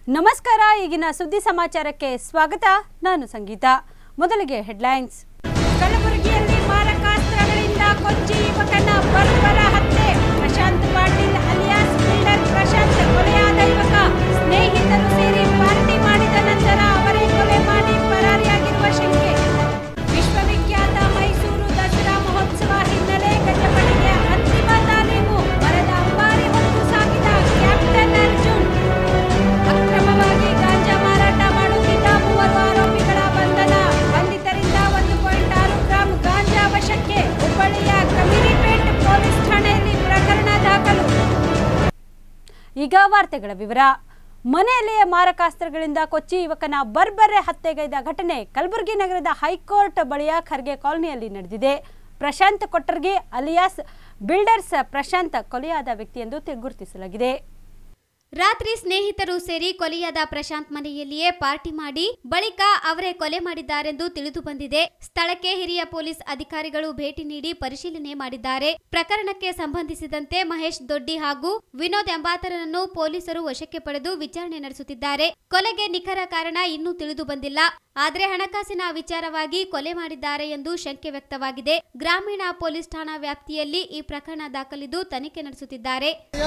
ನಮಸ್ಕಾರ ಈಗಿನ ಸುದ್ದಿ ಸಮಾಚಾರಕ್ಕೆ ಸ್ವಾಗತ ನಾನು ಸಂಗೀತ ಮೊದಲಿಗೆ ಹೆಡ್ಲೈನ್ಸ್ ಕಲಬುರಗಿಯಲ್ಲಿ ಮಾರಕಾಸ್ತ್ರಗಳಿಂದ ಕೊಚ್ಚಿ ಯುವಕನ ಬರ್ಬರ ಹತ್ಯೆ ಪ್ರಶಾಂತ್ ಪಾಟೀಲ್ ಅಲಿಯಾಸ್ ಬಿಲ್ಡರ್ ಪ್ರಶಾಂತ್ ಕೊಲೆಯಾದ ಯುವಕ ಸ್ನೇಹಿತರು ಸೇರಿ ಪಾರ್ಟಿ ಮಾಡಿದ ನಂತರ ಅವರೇ ಕೊಲೆ ಮಾಡಿ ಪರಾರಿಯಾಗಿರುವ ಶಂಕೆ ವಿಶ್ವವಿಖ್ಯಾತ ಮೈಸೂರು ದಸರಾ ಮಹೋತ್ಸವ ಹಿನ್ನೆಲೆ ಗಜಪಡೆಗೆ ಅಂತಿಮ ತಾಲೀಮು ಮರದ ಅಂಬಾರಿ ಹೊತ್ತು ಸಾಗಿದ ಕ್ಯಾಪ್ಟನ್ ಅರ್ಜುನ್ ಅಕ್ರಮವಾಗಿ ಗಾಂಜಾ ಮಾರಾಟ ಮಾಡುತ್ತಿದ್ದ ಮೂವರು ಆರೋಪಿಗಳ ಬಂಧನ ಬಂಧಿತರಿಂದ ಒಂದು ಪಾಯಿಂಟ್ ಆರು ಗ್ರಾಂ ಗಾಂಜಾ ವಶಕ್ಕೆ ಹುಬ್ಬಳ್ಳಿಯ ಕಮಿರಿಪೇಟ್ ಪೊಲೀಸ್ ಠಾಣೆಯಲ್ಲಿ ಪ್ರಕರಣ ದಾಖಲು ಈಗ ವಾರ್ತೆಗಳ ವಿವರ ಮನೆಯಲ್ಲಿಯೇ ಮಾರಕಾಸ್ತ್ರಗಳಿಂದ ಕೊಚ್ಚಿ ಯುವಕನ ಬರ್ಬರ್ರೆ ಹತ್ಯೆಗೈದ ಘಟನೆ ಕಲಬುರಗಿ ನಗರದ ಹೈಕೋರ್ಟ್ ಬಳಿಯ ಖರ್ಗೆ ಕಾಲನಿಯಲ್ಲಿ ನಡೆದಿದೆ ಪ್ರಶಾಂತ್ ಕೊಟ್ಟರ್ಗಿ ಅಲಿಯಾಸ್ ಬಿಲ್ಡರ್ಸ್ ಪ್ರಶಾಂತ್ ಕೊಲೆಯಾದ ವ್ಯಕ್ತಿಯೆಂದು ತಿ- ಗುರುತಿಸಲಾಗಿದೆ ರಾತ್ರಿ ಸ್ನೇಹಿತರು ಸೇರಿ ಕೊಲೆಯಾದ ಪ್ರಶಾಂತ್ ಮನೆಯಲ್ಲಿಯೇ ಪಾರ್ಟಿ ಮಾಡಿ ಬಳಿಕ ಅವರೇ ಕೊಲೆ ಮಾಡಿದ್ದಾರೆಂದು ತಿಳಿದು ಬಂದಿದೆ ಸ್ಥಳಕ್ಕೆ ಹಿರಿಯ ಪೊಲೀಸ್ ಅಧಿಕಾರಿಗಳು ಭೇಟಿ ನೀಡಿ ಪರಿಶೀಲನೆ ಮಾಡಿದ್ದಾರೆ ಪ್ರಕರಣಕ್ಕೆ ಸಂಬಂಧಿಸಿದಂತೆ ಮಹೇಶ್ ದೊಡ್ಡಿ ಹಾಗೂ ವಿನೋದ್ ಎಂಬಾತರನ್ನು ಪೊಲೀಸರು ವಶಕ್ಕೆ ಪಡೆದು ವಿಚಾರಣೆ ನಡೆಸುತ್ತಿದ್ದಾರೆ ಕೊಲೆಗೆ ನಿಖರ ಕಾರಣ ಇನ್ನೂ ತಿಳಿದು ಬಂದಿಲ್ಲ ಆದರೆ ಹಣಕಾಸಿನ ವಿಚಾರವಾಗಿ ಕೊಲೆ ಮಾಡಿದ್ದಾರೆ ಎಂದು ಶಂಕೆ ವ್ಯಕ್ತವಾಗಿದೆ ಗ್ರಾಮೀಣ ಪೊಲೀಸ್ ಠಾಣಾ ವ್ಯಾಪ್ತಿಯಲ್ಲಿ ಈ ಪ್ರಕರಣ ದಾಖಲಿದ್ದು ತನಿಖೆ ನಡೆಸುತ್ತಿದ್ದಾರೆ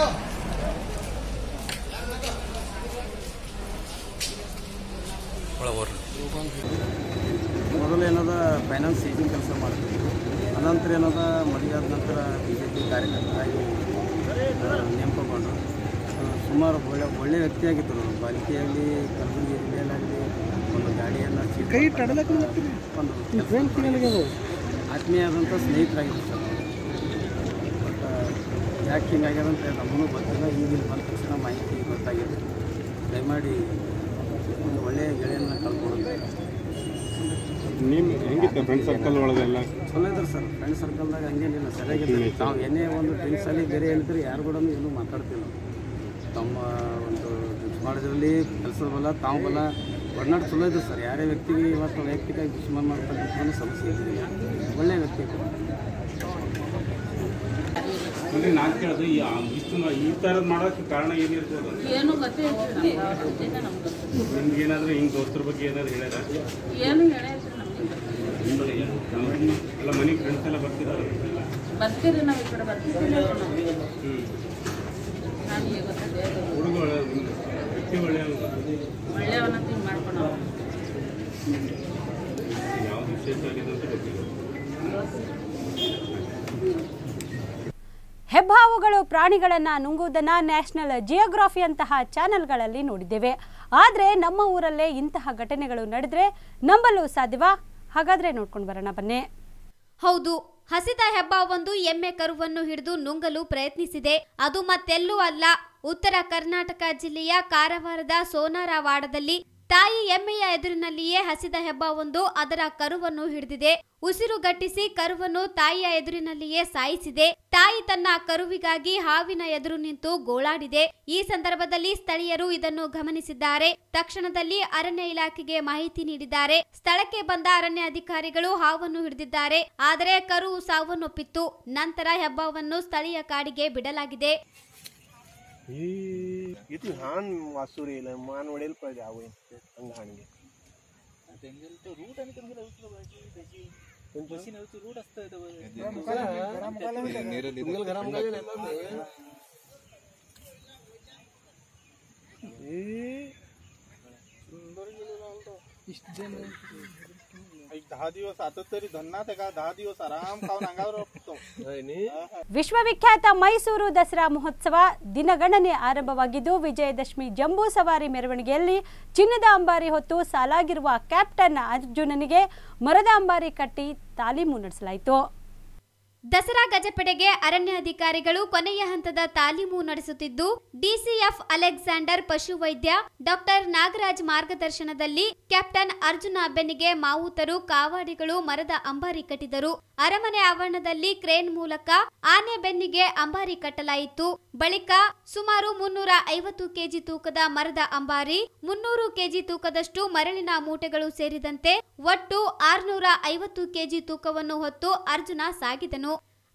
ಮೊದಲು ಏನದ ಫೈನಾನ್ಸ್ ಏಜಿಂಗ್ ಕೆಲಸ ಮಾಡ್ತಿದ್ರು ಅನಂತರ ಏನದ ಮದುವೆ ಆದ ನಂತರ ಬಿ ಜೆ ಪಿ ಕಾರ್ಯಕರ್ತರಾಗಿ ಆ, ನೇಮಕಗೊಂಡು ಆ, ಸುಮಾರು ಒಳ್ಳೆ ಒಳ್ಳೆ ವ್ಯಕ್ತಿಯಾಗಿದ್ದರು ಬಾಲಿಕೆಯಲ್ಲಿ ಕಲಬುರಗಿ ಜಿಲ್ಲೆಯಲ್ಲಾಗಲಿ ಒಂದು ಗಾಡಿಯನ್ನು ಕೈ ಒಂದು ಕೆಲ್ಸ ಆತ್ಮೀಯರಾದಂಥ ಸ್ನೇಹಿತರಾಗಿದ್ದರು ಸರ್ ಬಟ್ ಯಾಕೆ ಹಿಂಗಾಗ್ಯದ ಅಂತ ನಮಗೂ ಗೊತ್ತಿಲ್ಲ ಈಗ ಇಲ್ಲಿ ಬಂದ ತಕ್ಷಣ ಮಾಹಿತಿ ಗೊತ್ತಾಗಿದೆ ದಯಮಾಡಿ ಒಂದು ಒಳ್ಳೆಯ ಗೆಳೆಯನ್ನ ಕಳ್ಕೊಡೋದು ನಿಮ್ಮ ಹೆಂಗಿತ್ತು ಫ್ರೆಂಡ್ ಸರ್ಕಲ್ ಒಳಗೆಲ್ಲ ಚಲೋ ಇದ್ರು ಸರ್ ಫ್ರೆಂಡ್ ಸರ್ಕಲ್ದಾಗ ಹಂಗೇನಿಲ್ಲ ಸರಿಯಾಗಿತ್ತು ತಾವು ಏನೇ ಒಂದು ಡ್ರಿಂಕ್ಸಲ್ಲಿ ಬೇರೆ ಹೇಳಿದ್ರೆ ಯಾರು ಕೂಡ ಏನೂ ಮಾತಾಡ್ತಿಲ್ಲ ತಮ್ಮ ಒಂದು ಡ್ರಿಂಕ್ಸ್ ಮಾಡೋದ್ರಲ್ಲಿ ಕೆಲಸದ ಬಲ ತಾವು ಬಲ ಒಡನಾಟ ಚಲೋ ಇದ್ರು ಸರ್ ಯಾರೇ ವ್ಯಕ್ತಿಗೆ ಇವತ್ತು ವೈಯಕ್ತಿಕ ದುಶ್ಮನ್ ಮಾಡ್ತಕ್ಕಂಥ ಸಮಸ್ಯೆ ಇದ್ದಿಲ್ಲ ಒಳ್ಳೆಯ ವ್ಯಕ್ತಿ ಇದ್ರು ಅಂದ್ರೆ ನಾನು ಕೇಳೋದು ಈ ಇಷ್ಟು ಮ- ಈ ಥರದ್ದು ಮಾಡೋಕ್ಕೆ ಕಾರಣ ಏನಿರ್ಬೋದು ಏನು ಗೊತ್ತೇ ಇಲ್ರಿ ನಮ್ಗೆ ನಮ್ಗೆ ನಿಮ್ಗೆ ಏನಾದರೂ ಹಿಂಗೆ ದೋಸ್ತರ ಬಗ್ಗೆ ಏನಾದ್ರು ಹೇಳ್ಯಾರ ಏನು ಹೇಳಿಲ್ರಿ ನಮ್ಗೆ ಎಲ್ಲ ಮನೆಗೆ ಫ್ರೆಂಡ್ಸ್ ಎಲ್ಲ ಬರ್ತಿದ್ದಾರೆ ಬರ್ತೀರಿ ನಾವು ಈ ಕಡೆ ಬರ್ತಿದ್ದಿಲ್ಲ ನಾವು ಹ್ಞೂ ನನಗೆ ಗೊತ್ತದೆ ಹುಡುಗ ಒಳ್ಳೆ ವ್ಯಕ್ತಿ ಒಳ್ಳೆಯ ಒಳ್ಳೆಯವನ್ನ ಹಿಂಗೆ ಮಾಡ್ಕೊಂಡು ನಾವು ಯಾವ್ದು ವಿಶೇಷ ಆಗಿದೆ ಅಂತ ಗೊತ್ತಿಲ್ಲ ಹೆಬ್ಬಾವುಗಳು ಪ್ರಾಣಿಗಳನ್ನು ನುಂಗುವುದನ್ನು ನ್ಯಾಷನಲ್ ಜಿಯೋಗ್ರಫಿಯಂತಹ ಚಾನೆಲ್ಗಳಲ್ಲಿ ನೋಡಿದ್ದೇವೆ ಆದರೆ ನಮ್ಮ ಊರಲ್ಲೇ ಇಂತಹ ಘಟನೆಗಳು ನಡೆದರೆ ನಂಬಲು ಸಾಧ್ಯವಾ ಹಾಗಾದರೆ ನೋಡ್ಕೊಂಡು ಬರೋಣ ಬನ್ನಿ ಹೌದು ಹಸಿದ ಹೆಬ್ಬಾವೊಂದು ಎಮ್ಮೆ ಕರುವನ್ನು ಹಿಡಿದು ನುಂಗಲು ಪ್ರಯತ್ನಿಸಿದೆ ಅದು ಮತ್ತೆಲ್ಲೂ ಅಲ್ಲ ಉತ್ತರ ಕರ್ನಾಟಕ ಜಿಲ್ಲೆಯ ಕಾರವಾರದ ಸೋನಾರವಾಡದಲ್ಲಿ ತಾಯಿ ಎಮ್ಮೆಯ ಎದುರಿನಲ್ಲಿಯೇ ಹಸಿದ ಹೆಬ್ಬಾವೊಂದು ಅದರ ಕರುವನ್ನು ಹಿಡಿದಿದೆ ಉಸಿರುಗಟ್ಟಿಸಿ ಕರುವನ್ನು ತಾಯಿಯ ಎದುರಿನಲ್ಲಿಯೇ ಸಾಯಿಸಿದೆ ತಾಯಿ ತನ್ನ ಕರುವಿಗಾಗಿ ಹಾವಿನ ಎದುರು ನಿಂತು ಗೋಳಾಡಿದೆ ಈ ಸಂದರ್ಭದಲ್ಲಿ ಸ್ಥಳೀಯರು ಇದನ್ನು ಗಮನಿಸಿದ್ದಾರೆ ತಕ್ಷಣದಲ್ಲಿ ಅರಣ್ಯ ಇಲಾಖೆಗೆ ಮಾಹಿತಿ ನೀಡಿದ್ದಾರೆ ಸ್ಥಳಕ್ಕೆ ಬಂದ ಅರಣ್ಯ ಅಧಿಕಾರಿಗಳು ಹಾವನ್ನು ಹಿಡಿದಿದ್ದಾರೆ ಆದರೆ ಕರು ಸಾವನ್ನಪ್ಪಿತ್ತು ನಂತರ ಹೆಬ್ಬಾವನ್ನು ಸ್ಥಳೀಯ ಕಾಡಿಗೆ ಬಿಡಲಾಗಿದೆ किती लहान वासूर येईल मान वडेल पाहिजे आवय अंगहाणगे एक दहा दिवस आता तरी धन्नात आहे का दहा दिवस आराम खाऊन अंगावर बघतो ವಿಶ್ವವಿಖ್ಯಾತ ಮೈಸೂರು ದಸರಾ ಮಹೋತ್ಸವ ದಿನಗಣನೆ ಆರಂಭವಾಗಿದ್ದು ವಿಜಯದಶಮಿ ಜಂಬೂ ಸವಾರಿ ಮೆರವಣಿಗೆಯಲ್ಲಿ ಚಿನ್ನದ ಅಂಬಾರಿ ಹೊತ್ತು ಸಾಲಾಗಿರುವ ಕ್ಯಾಪ್ಟನ್ ಅರ್ಜುನನಿಗೆ ಮರದ ಅಂಬಾರಿ ಕಟ್ಟಿ ತಾಲೀಮು ನಡೆಸಲಾಯಿತು ದಸರಾ ಗಜಪಡೆಗೆ ಅರಣ್ಯಾಧಿಕಾರಿಗಳು ಕೊನೆಯ ಹಂತದ ತಾಲೀಮು ನಡೆಸುತ್ತಿದ್ದು ಡಿಸಿಎಫ್ ಅಲೆಕ್ಸಾಂಡರ್ ಪಶುವೈದ್ಯ ಡಾಕ್ಟರ್ ನಾಗರಾಜ್ ಮಾರ್ಗದರ್ಶನದಲ್ಲಿ ಕ್ಯಾಪ್ಟನ್ ಅರ್ಜುನ ಬೆನ್ನಿಗೆ ಮಾವುತರು ಕಾವಾಡಿಗಳು ಮರದ ಅಂಬಾರಿ ಕಟ್ಟಿದರು ಅರಮನೆ ಆವರಣದಲ್ಲಿ ಕ್ರೇನ್ ಮೂಲಕ ಆನೆ ಬೆನ್ನಿಗೆ ಅಂಬಾರಿ ಕಟ್ಟಲಾಯಿತು ಬಳಿಕ ಸುಮಾರು ಮುನ್ನೂರ ಐವತ್ತು ಕೆಜಿ ತೂಕದ ಮರದ ಅಂಬಾರಿ ಮುನ್ನೂರು ಕೆಜಿ ತೂಕದಷ್ಟು ಮರಳಿನ ಮೂಟೆಗಳು ಸೇರಿದಂತೆ ಒಟ್ಟು ಆರ್ನೂರ ಐವತ್ತು ಕೆಜಿ ತೂಕವನ್ನು ಹೊತ್ತು ಅರ್ಜುನ ಸಾಗಿದನು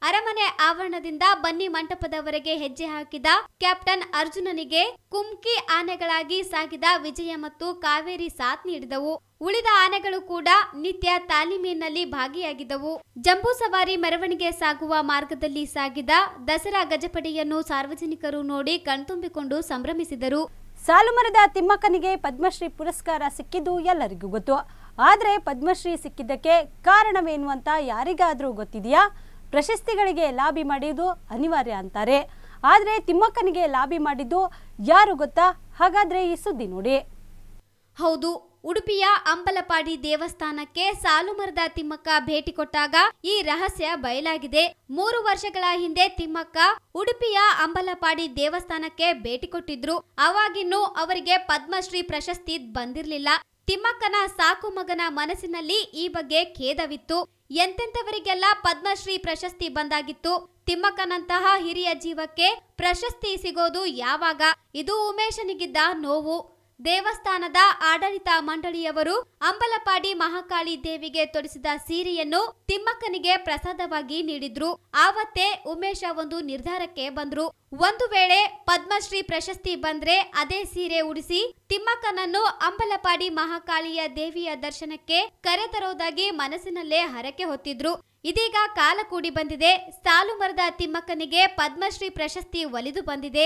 ಅರಮನೆ ಆವರಣದಿಂದ ಬನ್ನಿ ಮಂಟಪದವರೆಗೆ ಹೆಜ್ಜೆ ಹಾಕಿದ ಕ್ಯಾಪ್ಟನ್ ಅರ್ಜುನನಿಗೆ ಕುಮ್ಕಿ ಆನೆಗಳಾಗಿ ಸಾಗಿದ ವಿಜಯ ಮತ್ತು ಕಾವೇರಿ ಸಾಥ್ ನೀಡಿದವು ಉಳಿದ ಆನೆಗಳು ಕೂಡ ನಿತ್ಯ ತಾಲೀಮಿನಲ್ಲಿ ಭಾಗಿಯಾಗಿದ್ದವು ಜಂಬೂ ಸವಾರಿ ಮೆರವಣಿಗೆ ಸಾಗುವ ಮಾರ್ಗದಲ್ಲಿ ಸಾಗಿದ ದಸರಾ ಗಜಪಡೆಯನ್ನು ಸಾರ್ವಜನಿಕರು ನೋಡಿ ಕಣ್ತುಂಬಿಕೊಂಡು ಸಂಭ್ರಮಿಸಿದರು ಸಾಲುಮರದ ತಿಮ್ಮಕ್ಕನಿಗೆ ಪದ್ಮಶ್ರೀ ಪುರಸ್ಕಾರ ಸಿಕ್ಕಿದ್ದು ಎಲ್ಲರಿಗೂ ಗೊತ್ತು ಆದರೆ ಪದ್ಮಶ್ರೀ ಸಿಕ್ಕಿದ್ದಕ್ಕೆ ಕಾರಣವೇನು ಅಂತ ಯಾರಿಗಾದರೂ ಗೊತ್ತಿದೆಯಾ ಪ್ರಶಸ್ತಿಗಳಿಗೆ ಲಾಬಿ ಮಾಡಿದ್ದು ಅನಿವಾರ್ಯ ಅಂತಾರೆ ಆದರೆ ತಿಮ್ಮಕ್ಕನಿಗೆ ಲಾಬಿ ಮಾಡಿದ್ದು ಯಾರು ಗೊತ್ತಾ ಹಾಗಾದ್ರೆ ಈ ಸುದ್ದಿ ನೋಡಿ ಹೌದು ಉಡುಪಿಯ ಅಂಬಲಪಾಡಿ ದೇವಸ್ಥಾನಕ್ಕೆ ಸಾಲುಮರದ ತಿಮ್ಮಕ್ಕ ಭೇಟಿ ಕೊಟ್ಟಾಗ ಈ ರಹಸ್ಯ ಬಯಲಾಗಿದೆ ಮೂರು ವರ್ಷಗಳ ಹಿಂದೆ ತಿಮ್ಮಕ್ಕ ಉಡುಪಿಯ ಅಂಬಲಪಾಡಿ ದೇವಸ್ಥಾನಕ್ಕೆ ಭೇಟಿ ಕೊಟ್ಟಿದ್ರು ಅವಾಗಿನ್ನೂ ಅವರಿಗೆ ಪದ್ಮಶ್ರೀ ಪ್ರಶಸ್ತಿ ಬಂದಿರ್ಲಿಲ್ಲ ತಿಮ್ಮಕ್ಕನ ಸಾಕು ಮಗನ ಮನಸ್ಸಿನಲ್ಲಿ ಈ ಬಗ್ಗೆ ಖೇದವಿತ್ತು ಎಂತೆಂಥವರಿಗೆಲ್ಲ ಪದ್ಮಶ್ರೀ ಪ್ರಶಸ್ತಿ ಬಂದಾಗಿತ್ತು ತಿಮ್ಮಕ್ಕನಂತಹ ಹಿರಿಯ ಜೀವಕ್ಕೆ ಪ್ರಶಸ್ತಿ ಸಿಗೋದು ಯಾವಾಗ ಇದು ಉಮೇಶನಿಗಿದ್ದ ನೋವು ದೇವಸ್ಥಾನದ ಆಡಳಿತ ಮಂಡಳಿಯವರು ಅಂಬಲಪಾಡಿ ಮಹಾಕಾಳಿ ದೇವಿಗೆ ತೊಡಿಸಿದ ಸೀರೆಯನ್ನು ತಿಮ್ಮಕ್ಕನಿಗೆ ಪ್ರಸಾದವಾಗಿ ನೀಡಿದ್ರು ಆವತ್ತೇ ಉಮೇಶ ಒಂದು ನಿರ್ಧಾರಕ್ಕೆ ಬಂದ್ರು ಒಂದು ವೇಳೆ ಪದ್ಮಶ್ರೀ ಪ್ರಶಸ್ತಿ ಬಂದ್ರೆ ಅದೇ ಸೀರೆ ಉಡಿಸಿ ತಿಮ್ಮಕ್ಕನನ್ನು ಅಂಬಲಪಾಡಿ ಮಹಾಕಾಳಿಯ ದೇವಿಯ ದರ್ಶನಕ್ಕೆ ಕರೆತರೋದಾಗಿ ಮನಸ್ಸಿನಲ್ಲೇ ಹರಕೆ ಹೊತ್ತಿದ್ರು ಇದೀಗ ಕಾಲ ಕೂಡಿ ಬಂದಿದೆ ಸಾಲು ಮರದ ತಿಮ್ಮಕ್ಕನಿಗೆ ಪದ್ಮಶ್ರೀ ಪ್ರಶಸ್ತಿ ಒಲಿದು ಬಂದಿದೆ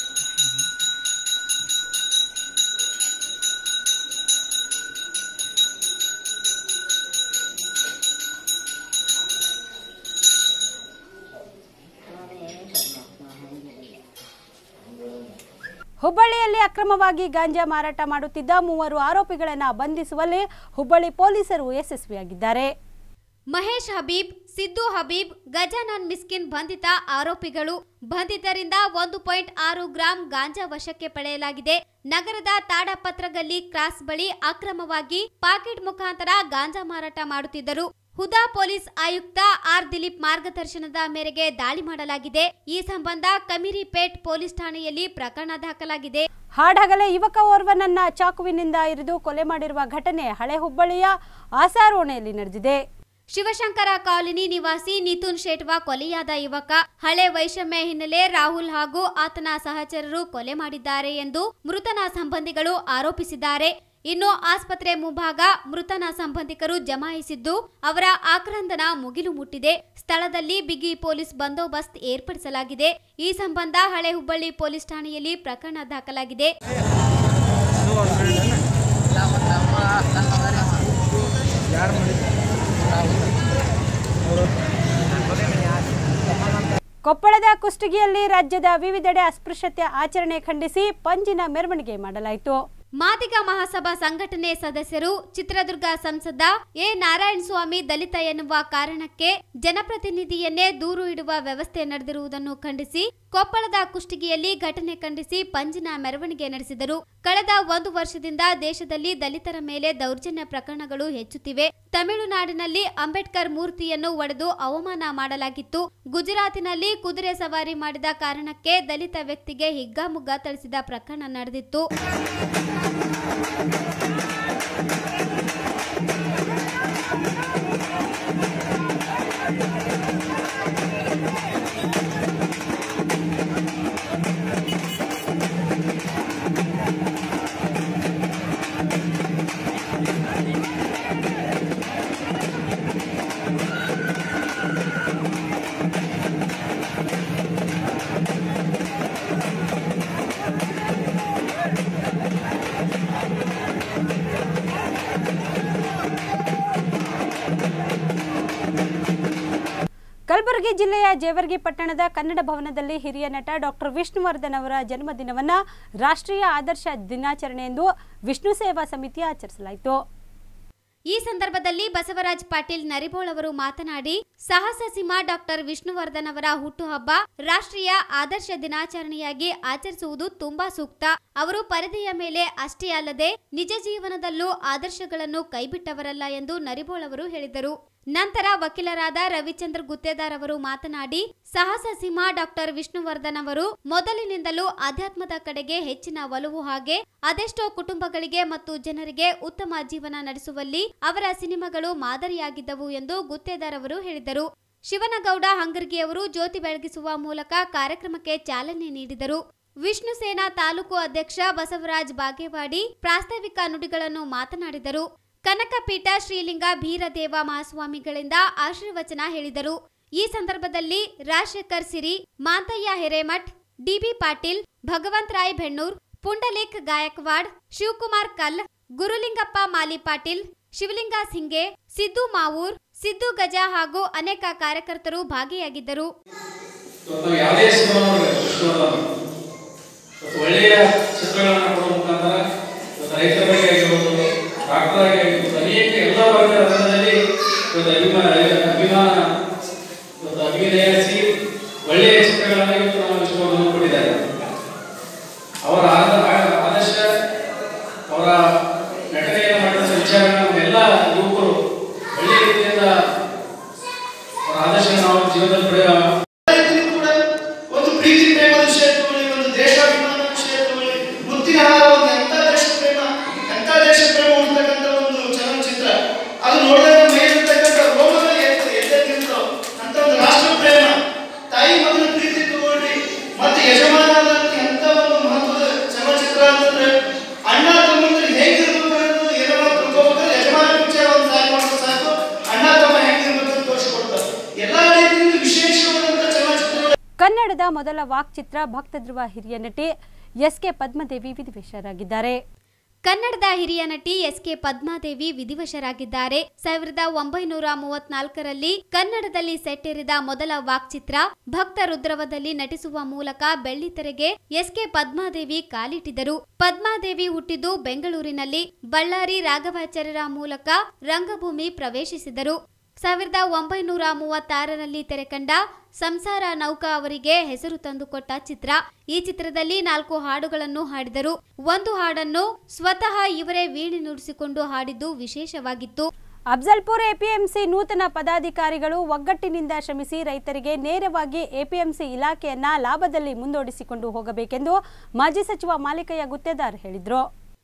ಹುಬ್ಬಳ್ಳಿಯಲ್ಲಿ ಅಕ್ರಮವಾಗಿ ಗಾಂಜಾ ಮಾರಾಟ ಮಾಡುತ್ತಿದ್ದ ಮೂವರು ಆರೋಪಿಗಳನ್ನು ಬಂಧಿಸುವಲ್ಲಿ ಹುಬ್ಬಳ್ಳಿ ಪೊಲೀಸರು ಯಶಸ್ವಿಯಾಗಿದ್ದಾರೆ ಮಹೇಶ್ ಹಬೀಬ್ ಸಿದ್ದು ಹಬೀಬ್ ಗಜಾನನ್ ಮಿಸ್ಕಿನ್ ಬಂಧಿತ ಆರೋಪಿಗಳು ಬಂಧಿತರಿಂದ ಒಂದು ಪಾಯಿಂಟ್ ಆರು ಗ್ರಾಂ ಗಾಂಜಾ ವಶಕ್ಕೆ ಪಡೆಯಲಾಗಿದೆ ನಗರದ ತಾಡಪತ್ರಗಲ್ಲಿ ಕ್ರಾಸ್ ಬಳಿ ಅಕ್ರಮವಾಗಿ ಪಾಕೆಟ್ ಮುಖಾಂತರ ಗಾಂಜಾ ಮಾರಾಟ ಮಾಡುತ್ತಿದ್ದರು ಹುದಾ ಪೊಲೀಸ್ ಆಯುಕ್ತ ಆರ್ ದಿಲೀಪ್ ಮಾರ್ಗದರ್ಶನದ ಮೇರೆಗೆ ದಾಳಿ ಮಾಡಲಾಗಿದೆ ಈ ಸಂಬಂಧ ಕಮಿರಿಪೇಟ್ ಪೊಲೀಸ್ ಠಾಣೆಯಲ್ಲಿ ಪ್ರಕರಣ ದಾಖಲಾಗಿದೆ ಹಾಡಹಗಲೇ ಯುವಕ ಓರ್ವನನ್ನ ಚಾಕುವಿನಿಂದ ಇರಿದು ಕೊಲೆ ಮಾಡಿರುವ ಘಟನೆ ಹಳೆ ಹುಬ್ಬಳ್ಳಿಯ ಆಸಾರೋಣೆಯಲ್ಲಿ ನಡೆದಿದೆ ಶಿವಶಂಕರ ಕಾಲೋನಿ ನಿವಾಸಿ ನಿತುನ್ ಶೇಟ್ವಾ ಕೊಲೆಯಾದ ಯುವಕ ಹಳೆ ವೈಷಮ್ಯ ಹಿನ್ನೆಲೆ ರಾಹುಲ್ ಹಾಗೂ ಆತನ ಸಹಚರರು ಕೊಲೆ ಮಾಡಿದ್ದಾರೆ ಎಂದು ಮೃತನ ಸಂಬಂಧಿಗಳು ಆರೋಪಿಸಿದ್ದಾರೆ ಇನ್ನು ಆಸ್ಪತ್ರೆ ಮುಂಭಾಗ ಮೃತನ ಸಂಬಂಧಿಕರು ಜಮಾಯಿಸಿದ್ದು ಅವರ ಆಕ್ರಂದನ ಮುಗಿಲು ಮುಟ್ಟಿದೆ ಸ್ಥಳದಲ್ಲಿ ಬಿಗಿ ಪೊಲೀಸ್ ಬಂದೋಬಸ್ತ್ ಏರ್ಪಡಿಸಲಾಗಿದೆ ಈ ಸಂಬಂಧ ಹಳೆ ಹುಬ್ಬಳ್ಳಿ ಪೊಲೀಸ್ ಠಾಣೆಯಲ್ಲಿ ಪ್ರಕರಣ ದಾಖಲಾಗಿದೆ ಕೊಪ್ಪಳದ ಕುಷ್ಟಗಿಯಲ್ಲಿ ರಾಜ್ಯದ ವಿವಿಧೆಡೆ ಅಸ್ಪೃಶ್ಯತೆ ಆಚರಣೆ ಖಂಡಿಸಿ ಪಂಜಿನ ಮೆರವಣಿಗೆ ಮಾಡಲಾಯಿತು ಮಾದಿಗ ಮಹಾಸಭಾ ಸಂಘಟನೆ ಸದಸ್ಯರು ಚಿತ್ರದುರ್ಗ ಸಂಸದ ಎ ನಾರಾಯಣ ಸ್ವಾಮಿ ದಲಿತ ಎನ್ನುವ ಕಾರಣಕ್ಕೆ ಜನಪ್ರತಿನಿಧಿಯನ್ನೇ ದೂರು ಇಡುವ ವ್ಯವಸ್ಥೆ ನಡೆದಿರುವುದನ್ನು ಖಂಡಿಸಿ ಕೊಪ್ಪಳದ ಕುಷ್ಟಗಿಯಲ್ಲಿ ಘಟನೆ ಖಂಡಿಸಿ ಪಂಜಿನ ಮೆರವಣಿಗೆ ನಡೆಸಿದರು ಕಳೆದ ಒಂದು ವರ್ಷದಿಂದ ದೇಶದಲ್ಲಿ ದಲಿತರ ಮೇಲೆ ದೌರ್ಜನ್ಯ ಪ್ರಕರಣಗಳು ಹೆಚ್ಚುತ್ತಿವೆ ತಮಿಳುನಾಡಿನಲ್ಲಿ ಅಂಬೇಡ್ಕರ್ ಮೂರ್ತಿಯನ್ನು ಒಡೆದು ಅವಮಾನ ಮಾಡಲಾಗಿತ್ತು ಗುಜರಾತಿನಲ್ಲಿ ಕುದುರೆ ಸವಾರಿ ಮಾಡಿದ ಕಾರಣಕ್ಕೆ ದಲಿತ ವ್ಯಕ್ತಿಗೆ ಹಿಗ್ಗಾಮುಗ್ಗಾ ಥಳಿಸಿದ ಪ್ರಕರಣ ನಡೆದಿತ್ತು ಕಲಬುರಗಿ ಜಿಲ್ಲೆಯ ಜೇವರ್ಗಿ ಪಟ್ಟಣದ ಕನ್ನಡ ಭವನದಲ್ಲಿ ಹಿರಿಯ ನಟ ಡಾಕ್ಟರ್ ವಿಷ್ಣುವರ್ಧನ್ ಅವರ ಜನ್ಮದಿನವನ್ನ ರಾಷ್ಟ್ರೀಯ ಆದರ್ಶ ದಿನಾಚರಣೆ ಎಂದು ವಿಷ್ಣು ಸೇವಾ ಸಮಿತಿ ಆಚರಿಸಲಾಯಿತು ಈ ಸಂದರ್ಭದಲ್ಲಿ ಬಸವರಾಜ್ ಪಾಟೀಲ್ ನರಿಬೋಳ್ ಅವರು ಮಾತನಾಡಿ ಸಾಹಸ ಸಿಂಹ ಡಾಕ್ಟರ್ ವಿಷ್ಣುವರ್ಧನ್ ಅವರ ಹುಟ್ಟುಹಬ್ಬ ರಾಷ್ಟ್ರೀಯ ಆದರ್ಶ ದಿನಾಚರಣೆಯಾಗಿ ಆಚರಿಸುವುದು ತುಂಬಾ ಸೂಕ್ತ ಅವರು ಪರದೆಯ ಮೇಲೆ ಅಷ್ಟೇ ಅಲ್ಲದೆ ನಿಜ ಜೀವನದಲ್ಲೂ ಆದರ್ಶಗಳನ್ನು ಕೈಬಿಟ್ಟವರಲ್ಲ ಎಂದು ನರಿಬೋಳ್ ಅವರು ಹೇಳಿದರು ನಂತರ ವಕೀಲರಾದ ರವಿಚಂದ್ರ ಗುತ್ತೇದಾರ್ ಅವರು ಮಾತನಾಡಿ ಸಾಹಸ ಸಿಂಹ ಡಾಕ್ಟರ್ ವಿಷ್ಣುವರ್ಧನ್ ಅವರು ಮೊದಲಿನಿಂದಲೂ ಆಧ್ಯಾತ್ಮದ ಕಡೆಗೆ ಹೆಚ್ಚಿನ ಒಲವು ಹಾಗೆ ಅದೆಷ್ಟೋ ಕುಟುಂಬಗಳಿಗೆ ಮತ್ತು ಜನರಿಗೆ ಉತ್ತಮ ಜೀವನ ನಡೆಸುವಲ್ಲಿ ಅವರ ಸಿನಿಮಾಗಳು ಮಾದರಿಯಾಗಿದ್ದವು ಎಂದು ಗುತ್ತೇದಾರ್ ಅವರು ಹೇಳಿದರು ಶಿವನಗೌಡ ಹಂಗರ್ಗಿಯವರು ಜ್ಯೋತಿ ಬೆಳಗಿಸುವ ಮೂಲಕ ಕಾರ್ಯಕ್ರಮಕ್ಕೆ ಚಾಲನೆ ನೀಡಿದರು ವಿಷ್ಣು ಸೇನಾ ತಾಲೂಕು ಅಧ್ಯಕ್ಷ ಬಸವರಾಜ್ ಬಾಗೇವಾಡಿ ಪ್ರಾಸ್ತಾವಿಕ ನುಡಿಗಳನ್ನು ಮಾತನಾಡಿದರು ಕನಕಪೀಠ ಶ್ರೀಲಿಂಗ ಬೀರದೇವ ಮಹಾಸ್ವಾಮಿಗಳಿಂದ ಆಶೀರ್ವಚನ ಹೇಳಿದರು ಈ ಸಂದರ್ಭದಲ್ಲಿ ರಾಜಶೇಖರ್ ಸಿರಿ ಮಾಂತಯ್ಯ ಹಿರೇಮಠ್ ಡಿಬಿ ಪಾಟೀಲ್ ಭಗವಂತರಾಯ್ ಬೆಣ್ಣೂರ್ ಪುಂಡಲೇಖ್ ಗಾಯಕ್ವಾಡ್ ಶಿವಕುಮಾರ್ ಕಲ್ ಗುರುಲಿಂಗಪ್ಪ ಮಾಲಿ ಪಾಟೀಲ್ ಶಿವಲಿಂಗ ಸಿಂಗೆ ಸಿದ್ದು ಮಾವೂರ್ ಸಿದ್ದು ಗಜ ಹಾಗೂ ಅನೇಕ ಕಾರ್ಯಕರ್ತರು ಭಾಗಿಯಾಗಿದ್ದರು ಇವತ್ತು ಯಾವುದೇ ಸಿನಿಮಾ ವಿಷ್ಣುವರ್ಧನ್ ಇವತ್ತು ಒಳ್ಳೆಯ ಚಿತ್ರಗಳನ್ನು ಕೊಡುವ ಮುಖಾಂತರ ಇವತ್ತು ರೈತರ ಬಗ್ಗೆ ಆಗಿರ್ಬೋದು ಡಾಕ್ಟರ್ ಆಗಿ ಆಗಿರ್ಬೋದು ಅನೇಕ ಎಲ್ಲ ವರ್ಗದ ರಂಗದಲ್ಲಿ ಇವತ್ತು ಅಭಿಮಾನ ಅಭಿಮಾನ ಇವತ್ತು ಅಭಿನಯಿಸಿ ಒಳ್ಳೆಯ ಚಿತ್ರಗಳನ್ನು ಇವತ್ತು ನಮ್ಮ ವಿಶ್ವವನ್ನು ಕೊಟ್ಟಿದ್ದಾರೆ ಅವರ ಆದ- ಆ- ಆದರ್ಶ ಅವರ ನಟನೆಯನ್ನು ಮಾಡಿದ ವಿಚಾರಗಳನ್ನು ಎಲ್ಲ ಯುವಕರು ಒಳ್ಳೆಯ ರೀತಿಯಿಂದ ಅವರ ಆದರ್ಶ ನಾವು ಜೀವನದಲ್ಲಿ ಪಡೆಯುವ ರೈತರು ಕೂಡ ಒಂದು ಪ್ರೀತಿ ಪ್ರೇಮದ ವಿಷಯ ತಗೊಳ್ಳಿ ಒಂದು ದೇಶಾಭಿಮಾನ ವಿಷಯ ತಗೊಳ್ಳಿ ಮುತ್ತಿನ ಹಾರ ಒಂದು ಎಂತ ದೇಶ ಪ್ರೇಮ ಎಂತ ದೇಶ ಪ್ರೇಮ ಉಂಟಕ್ಕಂತ ಒಂದು ಚಲನಚಿತ್ರ ಅದು ನೋಡಿದಾಗ ಮೇಲಿರ್ತಕ್ಕಂಥ ರೋಗಗಳು ಎದ್ದು ಎದ್ದೆದ್ದಿರ್ತೋ ಅಂತ ಒಂದು ರಾಷ್ಟ್ರ ಪ್ರೇಮ ತಾಯಿ ಮಗನ ಪ್ರೀತಿ ತಗೊಳ್ಳಿ ಮತ್ತೆ ಯಜಮಾನ ಅನ್ನೋದು ಎಂತ ಒಂದು ಮಹತ್ವದ ಚಲನಚಿತ್ರ ಅಂತಂದ್ರೆ ಅಣ್ಣ ತಮ್ಮಂದ್ರೆ ಹೇಗಿರ್ಬೇಕು ಅನ್ನೋದು ಏನೋ ನಾವು ತಿಳ್ಕೊಬೇಕಾದ್ರೆ ಯಜಮಾನ ಪಿಕ್ಚರ್ ಒಂದು ಸಾರಿ ಮಾಡಿದ್ರೆ ಸಾಕು ಅಣ್ಣ ತಮ್ಮ ಹೆಂಗಿರ್ಬೇಕು ಅಂತ ತೋರಿಸ್ಕೊಡ್ತಾರೆ ಎಲ್ಲಾ ರೀತಿಯಿಂದ ವಿಶೇಷವಾದಂತ ಚಲನಚಿತ್ರಗಳು ಕನ್ನಡದ ಮೊದಲ ವಾಕ್ಚಿತ್ರ ಭಕ್ತಧ್ರುವ ಹಿರಿಯ ನಟಿ ಎಸ್ ಕೆ ಪದ್ಮದೇವಿ ವಿಧಿವಶರಾಗಿದ್ದಾರೆ ಕನ್ನಡದ ಹಿರಿಯ ನಟಿ ಎಸ್ ಕೆ ಪದ್ಮಾದೇವಿ ವಿಧಿವಶರಾಗಿದ್ದಾರೆ ಸಾವಿರದ ಒಂಬೈನೂರ ಮೂವತ್ನಾಲ್ಕರಲ್ಲಿ ಕನ್ನಡದಲ್ಲಿ ಸೆಟ್ಟೇರಿದ ಮೊದಲ ವಾಕ್ಚಿತ್ರ ಭಕ್ತ ರುದ್ರವದಲ್ಲಿ ನಟಿಸುವ ಮೂಲಕ ಬೆಳ್ಳಿತೆರೆಗೆ ಎಸ್ ಕೆ ಪದ್ಮಾದೇವಿ ಕಾಲಿಟ್ಟಿದ್ದರು ಪದ್ಮಾದೇವಿ ಹುಟ್ಟಿದ್ದು ಬೆಂಗಳೂರಿನಲ್ಲಿ ಬಳ್ಳಾರಿ ರಾಘವಾಚಾರ್ಯರ ಮೂಲಕ ರಂಗಭೂಮಿ ಪ್ರವೇಶಿಸಿದರು ಸಾವಿರದ ಒಂಬೈನೂರ ಮೂವತ್ತಾರರಲ್ಲಿ ತೆರೆಕಂಡ ಸಂಸಾರ ನೌಕಾ ಅವರಿಗೆ ಹೆಸರು ತಂದುಕೊಟ್ಟ ಚಿತ್ರ ಈ ಚಿತ್ರದಲ್ಲಿ ನಾಲ್ಕು ಹಾಡುಗಳನ್ನು ಹಾಡಿದರು ಒಂದು ಹಾಡನ್ನು ಸ್ವತಃ ಇವರೇ ವೀಣೆ ನುಡಿಸಿಕೊಂಡು ಹಾಡಿದ್ದು ವಿಶೇಷವಾಗಿತ್ತು ಅಫ್ಜಲ್ಪುರ್ ಎಪಿಎಂಸಿ ನೂತನ ಪದಾಧಿಕಾರಿಗಳು ಒಗ್ಗಟ್ಟಿನಿಂದ ಶ್ರಮಿಸಿ ರೈತರಿಗೆ ನೇರವಾಗಿ ಎಪಿಎಂಸಿ ಇಲಾಖೆಯನ್ನ ಲಾಭದಲ್ಲಿ ಮುಂದೋಡಿಸಿಕೊಂಡು ಹೋಗಬೇಕೆಂದು ಮಾಜಿ ಸಚಿವ ಮಾಲಿಕಯ್ಯ ಗುತ್ತೇದಾರ್ ಹೇಳಿದರು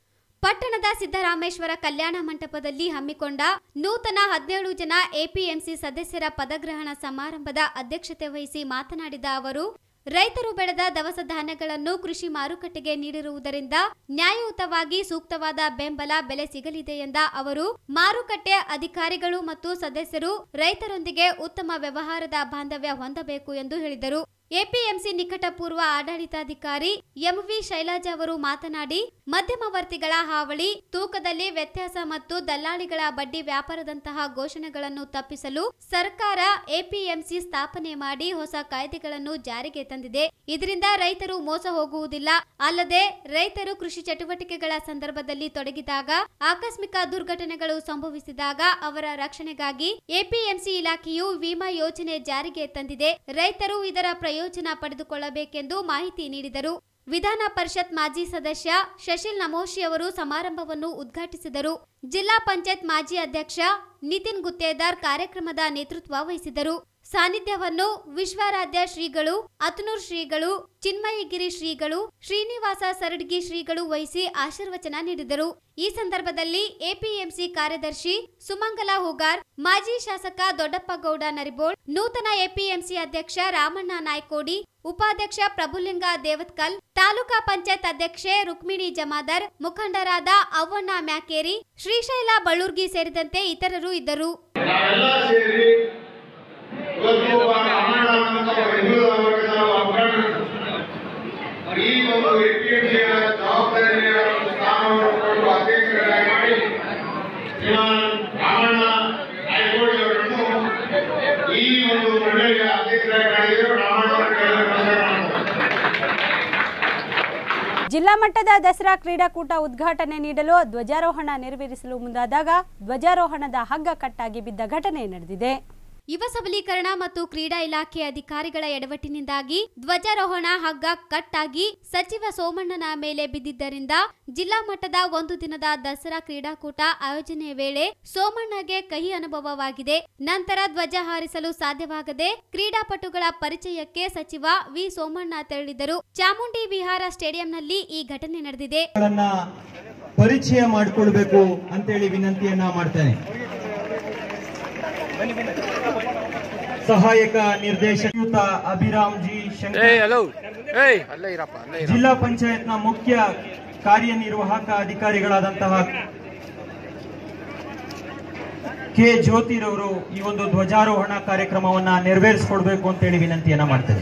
ಪಟ್ಟಣದ ಸಿದ್ದರಾಮೇಶ್ವರ ಕಲ್ಯಾಣ ಮಂಟಪದಲ್ಲಿ ಹಮ್ಮಿಕೊಂಡ ನೂತನ ಹದಿನೇಳು ಜನ ಎಪಿಎಂಸಿ ಸದಸ್ಯರ ಪದಗ್ರಹಣ ಸಮಾರಂಭದ ಅಧ್ಯಕ್ಷತೆ ವಹಿಸಿ ಮಾತನಾಡಿದ ಅವರು ರೈತರು ಬೆಳೆದ ದವಸ ಧಾನ್ಯಗಳನ್ನು ಕೃಷಿ ಮಾರುಕಟ್ಟೆಗೆ ನೀಡಿರುವುದರಿಂದ ನ್ಯಾಯಯುತವಾಗಿ ಸೂಕ್ತವಾದ ಬೆಂಬಲ ಬೆಲೆ ಸಿಗಲಿದೆ ಎಂದ ಅವರು ಮಾರುಕಟ್ಟೆ ಅಧಿಕಾರಿಗಳು ಮತ್ತು ಸದಸ್ಯರು ರೈತರೊಂದಿಗೆ ಉತ್ತಮ ವ್ಯವಹಾರದ ಬಾಂಧವ್ಯ ಹೊಂದಬೇಕು ಎಂದು ಹೇಳಿದರು ಎಪಿಎಂಸಿ ನಿಕಟಪೂರ್ವ ಆಡಳಿತಾಧಿಕಾರಿ ಎಂವಿ ಶೈಲಜಾ ಅವರು ಮಾತನಾಡಿ ಮಧ್ಯಮವರ್ತಿಗಳ ಹಾವಳಿ ತೂಕದಲ್ಲಿ ವ್ಯತ್ಯಾಸ ಮತ್ತು ದಲ್ಲಾಳಿಗಳ ಬಡ್ಡಿ ವ್ಯಾಪಾರದಂತಹ ಘೋಷಣೆಗಳನ್ನು ತಪ್ಪಿಸಲು ಸರ್ಕಾರ ಎಪಿಎಂಸಿ ಸ್ಥಾಪನೆ ಮಾಡಿ ಹೊಸ ಕಾಯ್ದೆಗಳನ್ನು ಜಾರಿಗೆ ತಂದಿದೆ ಇದರಿಂದ ರೈತರು ಮೋಸ ಹೋಗುವುದಿಲ್ಲ ಅಲ್ಲದೆ ರೈತರು ಕೃಷಿ ಚಟುವಟಿಕೆಗಳ ಸಂದರ್ಭದಲ್ಲಿ ತೊಡಗಿದಾಗ ಆಕಸ್ಮಿಕ ದುರ್ಘಟನೆಗಳು ಸಂಭವಿಸಿದಾಗ ಅವರ ರಕ್ಷಣೆಗಾಗಿ ಎಪಿಎಂಸಿ ಇಲಾಖೆಯು ವಿಮಾ ಯೋಜನೆ ಜಾರಿಗೆ ತಂದಿದೆ ರೈತರು ಇದರ ಪ್ರಯೋಜನ ಪಡೆದುಕೊಳ್ಳಬೇಕೆಂದು ಮಾಹಿತಿ ನೀಡಿದರು ವಿಧಾನ ಪರಿಷತ್ ಮಾಜಿ ಸದಸ್ಯ ಶಶಿಲ್ ನಮೋಶಿ ಅವರು ಸಮಾರಂಭವನ್ನು ಉದ್ಘಾಟಿಸಿದರು ಜಿಲ್ಲಾ ಪಂಚಾಯತ್ ಮಾಜಿ ಅಧ್ಯಕ್ಷ ನಿತಿನ್ ಗುತ್ತೇದಾರ್ ಕಾರ್ಯಕ್ರಮದ ನೇತೃತ್ವ ವಹಿಸಿದರು ಸಾನ್ನಿಧ್ಯವನ್ನು ವಿಶ್ವಾರಾಧ್ಯ ಶ್ರೀಗಳು ಅತನೂರ್ ಶ್ರೀಗಳು ಚಿನ್ಮಯಗಿರಿ ಶ್ರೀಗಳು ಶ್ರೀನಿವಾಸ ಸರಡ್ಗಿ ಶ್ರೀಗಳು ವಹಿಸಿ ಆಶೀರ್ವಚನ ನೀಡಿದರು ಈ ಸಂದರ್ಭದಲ್ಲಿ ಎಪಿಎಂಸಿ ಕಾರ್ಯದರ್ಶಿ ಸುಮಂಗಲ ಹೂಗಾರ್ ಮಾಜಿ ಶಾಸಕ ದೊಡ್ಡಪ್ಪ ಗೌಡ ನರಿಬೋಳ್ ನೂತನ ಎಪಿಎಂಸಿ ಅಧ್ಯಕ್ಷ ರಾಮಣ್ಣ ನಾಯ್ಕೋಡಿ ಉಪಾಧ್ಯಕ್ಷ ಪ್ರಭುಲಿಂಗ ದೇವತ್ಕಲ್ ತಾಲೂಕಾ ಪಂಚಾಯತ್ ಅಧ್ಯಕ್ಷೆ ರುಕ್ಮಿಣಿ ಜಮಾದರ್ ಮುಖಂಡರಾದ ಅವ್ವಣ್ಣ ಮ್ಯಾಕೇರಿ ಶ್ರೀಶೈಲ ಬಳ್ಳೂರ್ಗಿ ಸೇರಿದಂತೆ ಇತರರು ಇದ್ದರು ನಾವೆಲ್ಲ ಸೇರಿ ಇವತ್ತು ಒಬ್ಬ ಅಮರಣ ಅನ್ನುವಂಥ ಒಬ್ಬ ಹಿಂದುಳಿದ ವರ್ಗದ ಒಬ್ಬರನ್ನ ಈ ಒಂದು ಎಪಿಎಂಸಿಯ ಜವಾಬ್ದಾರಿಯ ಒಂದು ಸ್ಥಾನವನ್ನು ಕೊಟ್ಟು ಅಧ್ಯಕ್ಷರಾಗಿ ಮಾಡಿ ಶ್ರೀಮಾನ್ ರಾಮಣ್ಣ ನಾಯ್ಕೋಡಿ ಅವರನ್ನು ಈ ಒಂದು ಮಂಡಳಿಯ ಅಧ್ಯಕ್ಷರಾಗಿ ಮಾಡಿದರು ರಾಮಣ್ಣ ಅವರಿಗೆ ನಮಸ್ಕಾರ ಮಾಡ್ತಾರೆ. ಜಿಲ್ಲಾ ಮಟ್ಟದ ದಸರಾ ಕ್ರೀಡಾಕೂಟ ಉದ್ಘಾಟನೆ ನೀಡಲು ಧ್ವಜಾರೋಹಣ ನೆರವೇರಿಸಲು ಮುಂದಾದಾಗ ಧ್ವಜಾರೋಹಣದ ಹಗ್ಗ ಕಟ್ಟಾಗಿ ಬಿದ್ದ ಘಟನೆ ನಡೆದಿದೆ ಯುವ ಸಬಲೀಕರಣ ಮತ್ತು ಕ್ರೀಡಾ ಇಲಾಖೆ ಅಧಿಕಾರಿಗಳ ಎಡವಟ್ಟಿನಿಂದಾಗಿ ಧ್ವಜಾರೋಹಣ ಹಗ್ಗ ಕಟ್ಟಾಗಿ ಸಚಿವ ಸೋಮಣ್ಣನ ಮೇಲೆ ಬಿದ್ದಿದ್ದರಿಂದ ಜಿಲ್ಲಾ ಮಟ್ಟದ ಒಂದು ದಿನದ ದಸರಾ ಕ್ರೀಡಾಕೂಟ ಆಯೋಜನೆ ವೇಳೆ ಸೋಮಣ್ಣಗೆ ಕಹಿ ಅನುಭವವಾಗಿದೆ ನಂತರ ಧ್ವಜ ಹಾರಿಸಲು ಸಾಧ್ಯವಾಗದೆ ಕ್ರೀಡಾಪಟುಗಳ ಪರಿಚಯಕ್ಕೆ ಸಚಿವ ವಿ ಸೋಮಣ್ಣ ತೆರಳಿದರು ಚಾಮುಂಡಿ ವಿಹಾರ ಸ್ಟೇಡಿಯಂನಲ್ಲಿ ಈ ಘಟನೆ ನಡೆದಿದೆ ಗಳನ್ನ ಪರಿಚಯ ಮಾಡಿಕೊಳ್ಬೇಕು ಅಂತೇಳಿ ವಿನಂತಿಯನ್ನ ಮಾಡ್ತೇನೆ ಸಹಾಯಕ ನಿರ್ದೇಶಕ ಅಭಿರಾಮ್ ಜಿ ಶಂಕರ್ ಜಿಲ್ಲಾ ಪಂಚಾಯತ್ನ ಮುಖ್ಯ ಕಾರ್ಯನಿರ್ವಾಹಕ ಅಧಿಕಾರಿಗಳಾದಂತಹ ಕೆ ಜ್ಯೋತಿರವರು ಈ ಒಂದು ಧ್ವಜಾರೋಹಣ ಕಾರ್ಯಕ್ರಮವನ್ನ ನೆರವೇರಿಸಿಕೊಡ್ಬೇಕು ಅಂತೇಳಿ ವಿನಂತಿಯನ್ನ ಮಾಡ್ತೇವೆ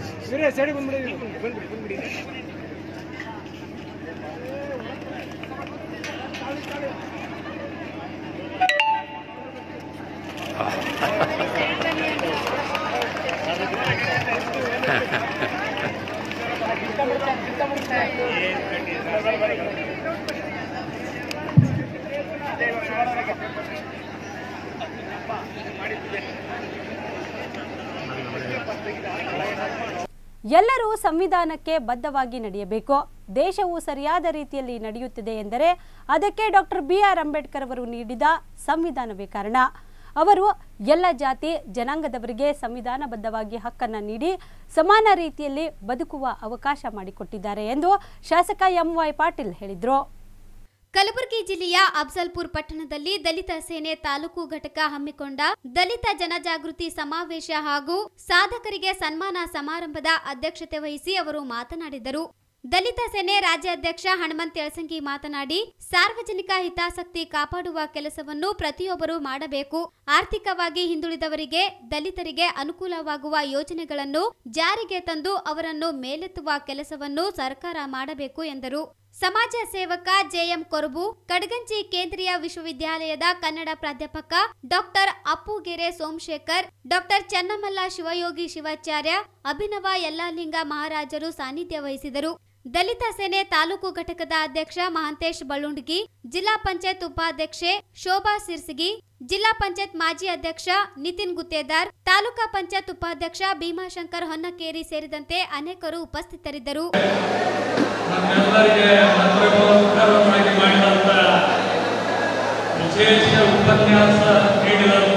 ಎಲ್ಲರೂ ಸಂವಿಧಾನಕ್ಕೆ ಬದ್ಧವಾಗಿ ನಡೆಯಬೇಕು ದೇಶವು ಸರಿಯಾದ ರೀತಿಯಲ್ಲಿ ನಡೆಯುತ್ತಿದೆ ಎಂದರೆ ಅದಕ್ಕೆ ಡಾಕ್ಟರ್ ಬಿ ಆರ್ ಅಂಬೇಡ್ಕರ್ ಅವರು ನೀಡಿದ ಸಂವಿಧಾನವೇ ಕಾರಣ ಅವರು ಎಲ್ಲ ಜಾತಿ ಜನಾಂಗದವರಿಗೆ ಸಂವಿಧಾನಬದ್ಧವಾಗಿ ಹಕ್ಕನ್ನು ನೀಡಿ ಸಮಾನ ರೀತಿಯಲ್ಲಿ ಬದುಕುವ ಅವಕಾಶ ಮಾಡಿಕೊಟ್ಟಿದ್ದಾರೆ ಎಂದು ಶಾಸಕ ಎಂ ವೈ ಪಾಟೀಲ್ ಹೇಳಿದರು ಕಲಬುರಗಿ ಜಿಲ್ಲೆಯ ಅಫ್ಜಲ್ಪುರ್ ಪಟ್ಟಣದಲ್ಲಿ ದಲಿತ ಸೇನೆ ತಾಲೂಕು ಘಟಕ ಹಮ್ಮಿಕೊಂಡ ದಲಿತ ಜನಜಾಗೃತಿ ಸಮಾವೇಶ ಹಾಗೂ ಸಾಧಕರಿಗೆ ಸನ್ಮಾನ ಸಮಾರಂಭದ ಅಧ್ಯಕ್ಷತೆ ವಹಿಸಿ ಅವರು ಮಾತನಾಡಿದರು ದಲಿತ ಸೇನೆ ರಾಜ್ಯಾಧ್ಯಕ್ಷ ಹನುಮಂತ್ ಯಳಸಂಗಿ ಮಾತನಾಡಿ ಸಾರ್ವಜನಿಕ ಹಿತಾಸಕ್ತಿ ಕಾಪಾಡುವ ಕೆಲಸವನ್ನು ಪ್ರತಿಯೊಬ್ಬರು ಮಾಡಬೇಕು ಆರ್ಥಿಕವಾಗಿ ಹಿಂದುಳಿದವರಿಗೆ ದಲಿತರಿಗೆ ಅನುಕೂಲವಾಗುವ ಯೋಜನೆಗಳನ್ನು ಜಾರಿಗೆ ತಂದು ಅವರನ್ನು ಮೇಲೆತ್ತುವ ಕೆಲಸವನ್ನು ಸರ್ಕಾರ ಮಾಡಬೇಕು ಎಂದರು ಸಮಾಜ ಸೇವಕ ಜೆಎಂ ಕೊರಬು ಕಡಗಂಜಿ ಕೇಂದ್ರೀಯ ವಿಶ್ವವಿದ್ಯಾಲಯದ ಕನ್ನಡ ಪ್ರಾಧ್ಯಾಪಕ ಡಾಕ್ಟರ್ ಅಪ್ಪುಗೆರೆ ಸೋಮಶೇಖರ್ ಡಾಕ್ಟರ್ ಚನ್ನಮಲ್ಲ ಶಿವಯೋಗಿ ಶಿವಾಚಾರ್ಯ ಅಭಿನವ ಯಲ್ಲಾಲಿಂಗ ಮಹಾರಾಜರು ಸಾನ್ನಿಧ್ಯ ವಹಿಸಿದರು ದಲಿತ ಸೇನೆ ತಾಲೂಕು ಘಟಕದ ಅಧ್ಯಕ್ಷ ಮಹಾಂತೇಶ್ ಬಳುಂಡ್ಗಿ ಜಿಲ್ಲಾ ಪಂಚಾಯತ್ ಉಪಾಧ್ಯಕ್ಷೆ ಶೋಭಾ ಸಿರ್ಸಗಿ ಜಿಲ್ಲಾ ಪಂಚಾಯತ್ ಮಾಜಿ ಅಧ್ಯಕ್ಷ ನಿತಿನ್ ಗುತ್ತೇದಾರ್ ತಾಲೂಕಾ ಪಂಚಾಯತ್ ಉಪಾಧ್ಯಕ್ಷ ಭೀಮಾಶಂಕರ್ ಹೊನ್ನಕೇರಿ ಸೇರಿದಂತೆ ಅನೇಕರು ಉಪಸ್ಥಿತರಿದ್ದರು ನಮ್ಮೆಲ್ಲರಿಗೆ ಮಂತ್ರವಾಗಿ ಮಾಡಿದಂಥ ವಿಶೇಷ ಉಪನ್ಯಾಸ ನೀಡಿದಂಥ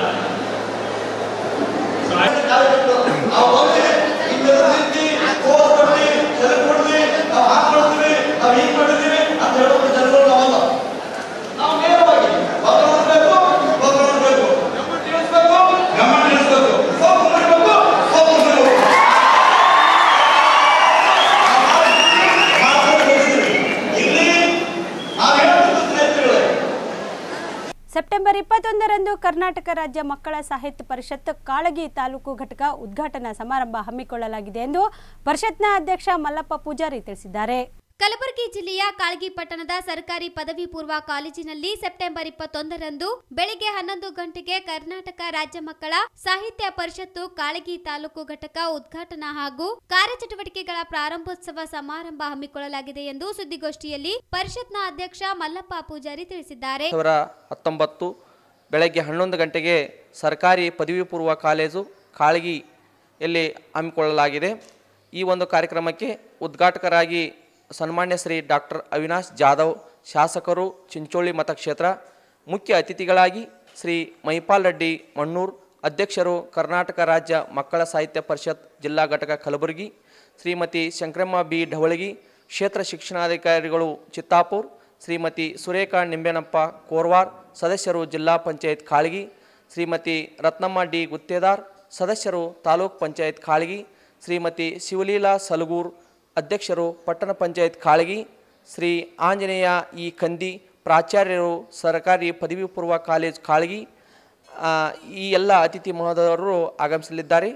ಸೆಪ್ಟೆಂಬರ್ ಇಪ್ಪತ್ತೊಂದರಂದು ಕರ್ನಾಟಕ ರಾಜ್ಯ ಮಕ್ಕಳ ಸಾಹಿತ್ಯ ಪರಿಷತ್ ಕಾಳಗಿ ತಾಲೂಕು ಘಟಕ ಉದ್ಘಾಟನಾ ಸಮಾರಂಭ ಹಮ್ಮಿಕೊಳ್ಳಲಾಗಿದೆ ಎಂದು ಪರಿಷತ್ನ ಅಧ್ಯಕ್ಷ ಮಲ್ಲಪ್ಪ ಪೂಜಾರಿ ತಿಳಿಸಿದ್ದಾರೆ ಕಲಬುರಗಿ ಜಿಲ್ಲೆಯ ಕಾಳಗಿ ಪಟ್ಟಣದ ಸರ್ಕಾರಿ ಪದವಿ ಪೂರ್ವ ಕಾಲೇಜಿನಲ್ಲಿ ಸೆಪ್ಟೆಂಬರ್ ಇಪ್ಪತ್ತೊಂದರಂದು ಬೆಳಗ್ಗೆ ಹನ್ನೊಂದು ಗಂಟೆಗೆ ಕರ್ನಾಟಕ ರಾಜ್ಯ ಮಕ್ಕಳ ಸಾಹಿತ್ಯ ಪರಿಷತ್ತು ಕಾಳಗಿ ತಾಲೂಕು ಘಟಕ ಉದ್ಘಾಟನಾ ಹಾಗೂ ಕಾರ್ಯಚಟುವಟಿಕೆಗಳ ಪ್ರಾರಂಭೋತ್ಸವ ಸಮಾರಂಭ ಹಮ್ಮಿಕೊಳ್ಳಲಾಗಿದೆ ಎಂದು ಸುದ್ದಿಗೋಷ್ಠಿಯಲ್ಲಿ ಪರಿಷತ್ನ ಅಧ್ಯಕ್ಷ ಮಲ್ಲಪ್ಪ ಪೂಜಾರಿ ತಿಳಿಸಿದ್ದಾರೆ ಸಾವಿರ ಹತ್ತೊಂಬತ್ತು ಬೆಳಗ್ಗೆ ಹನ್ನೊಂದು ಗಂಟೆಗೆ ಸರ್ಕಾರಿ ಪದವಿ ಪೂರ್ವ ಕಾಲೇಜು ಕಾಳಗಿಯಲ್ಲಿ ಹಮ್ಮಿಕೊಳ್ಳಲಾಗಿದೆ ಈ ಒಂದು ಕಾರ್ಯಕ್ರಮಕ್ಕೆ ಉದ್ಘಾಟಕರಾಗಿ ಸನ್ಮಾನ್ಯ ಶ್ರೀ ಡಾಕ್ಟರ್ ಅವಿನಾಶ್ ಜಾಧವ್ ಶಾಸಕರು ಚಿಂಚೋಳಿ ಮತಕ್ಷೇತ್ರ ಮುಖ್ಯ ಅತಿಥಿಗಳಾಗಿ ಶ್ರೀ ಮಹಿಪಾಲ್ ರೆಡ್ಡಿ ಮಣ್ಣೂರ್ ಅಧ್ಯಕ್ಷರು ಕರ್ನಾಟಕ ರಾಜ್ಯ ಮಕ್ಕಳ ಸಾಹಿತ್ಯ ಪರಿಷತ್ ಜಿಲ್ಲಾ ಘಟಕ ಕಲಬುರಗಿ ಶ್ರೀಮತಿ ಶಂಕರಮ್ಮ ಬಿ ಢವಳಗಿ ಕ್ಷೇತ್ರ ಶಿಕ್ಷಣಾಧಿಕಾರಿಗಳು ಚಿತ್ತಾಪುರ್ ಶ್ರೀಮತಿ ಸುರೇಖಾ ನಿಂಬೆನಪ್ಪ ಕೋರ್ವಾರ್ ಸದಸ್ಯರು ಜಿಲ್ಲಾ ಪಂಚಾಯತ್ ಕಾಳಗಿ ಶ್ರೀಮತಿ ರತ್ನಮ್ಮ ಡಿ ಗುತ್ತೇದಾರ್ ಸದಸ್ಯರು ತಾಲೂಕ್ ಪಂಚಾಯತ್ ಕಾಳಗಿ ಶ್ರೀಮತಿ ಶಿವಲೀಲಾ ಸಲಗೂರ್ ಅಧ್ಯಕ್ಷರು ಪಟ್ಟಣ ಪಂಚಾಯತ್ ಕಾಳಗಿ ಶ್ರೀ ಆಂಜನೇಯ ಇ ಕಂದಿ ಪ್ರಾಚಾರ್ಯರು ಸರ್ಕಾರಿ ಪದವಿ ಪೂರ್ವ ಕಾಲೇಜ್ ಕಾಳಗಿ ಆ, ಈ ಎಲ್ಲ ಅತಿಥಿ ಮಹೋದಯರು ಆಗಮಿಸಲಿದ್ದಾರೆ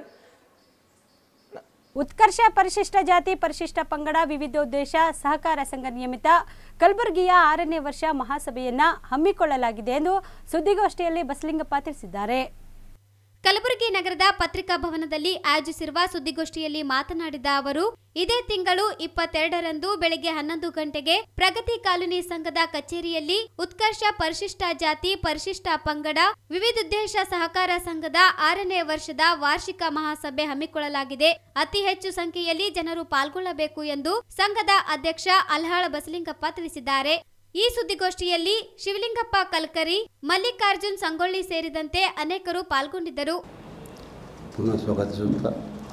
ಉತ್ಕರ್ಷ ಪರಿಶಿಷ್ಟ ಜಾತಿ ಪರಿಶಿಷ್ಟ ಪಂಗಡ ವಿವಿಧೋದ್ದೇಶ ಸಹಕಾರ ಸಂಘ ನಿಯಮಿತ ಕಲಬುರಗಿಯ ಆರನೇ ವರ್ಷ ಮಹಾಸಭೆಯನ್ನ ಹಮ್ಮಿಕೊಳ್ಳಲಾಗಿದೆ ಎಂದು ಸುದ್ದಿಗೋಷ್ಠಿಯಲ್ಲಿ ಬಸಲಿಂಗಪ್ಪ ತಿಳಿಸಿದ್ದಾರೆ ಕಲಬುರಗಿ ನಗರದ ಪತ್ರಿಕಾ ಭವನದಲ್ಲಿ ಆಯೋಜಿಸಿರುವ ಸುದ್ದಿಗೋಷ್ಠಿಯಲ್ಲಿ ಮಾತನಾಡಿದ ಅವರು ಇದೇ ತಿಂಗಳು ಇಪ್ಪತ್ತೆರಡರಂದು ಬೆಳಗ್ಗೆ ಹನ್ನೊಂದು ಗಂಟೆಗೆ ಪ್ರಗತಿ ಕಾಲೋನಿ ಸಂಘದ ಕಚೇರಿಯಲ್ಲಿ ಉತ್ಕರ್ಷ ಪರಿಶಿಷ್ಟ ಜಾತಿ ಪರಿಶಿಷ್ಟ ಪಂಗಡ ವಿವಿಧೋದ್ದೇಶ ಸಹಕಾರ ಸಂಘದ ಆರನೇ ವರ್ಷದ ವಾರ್ಷಿಕ ಮಹಾಸಭೆ ಹಮ್ಮಿಕೊಳ್ಳಲಾಗಿದೆ ಅತಿ ಹೆಚ್ಚು ಸಂಖ್ಯೆಯಲ್ಲಿ ಜನರು ಪಾಲ್ಗೊಳ್ಳಬೇಕು ಎಂದು ಸಂಘದ ಅಧ್ಯಕ್ಷ ಅಲ್ಹಾಳ ಬಸಲಿಂಗಪ್ಪ ತಿಳಿಸಿದ್ದಾರೆ ಈ ಸುದ್ದಿಗೋಷ್ಠಿಯಲ್ಲಿ ಶಿವಲಿಂಗಪ್ಪ ಕಲ್ಕರಿ ಮಲ್ಲಿಕಾರ್ಜುನ್ ಸಂಗೊಳ್ಳಿ ಸೇರಿದಂತೆ ಅನೇಕರು ಪಾಲ್ಗೊಂಡಿದ್ದರು ಪುನಃ ಸ್ವಾಗತಿಸುತ್ತಾ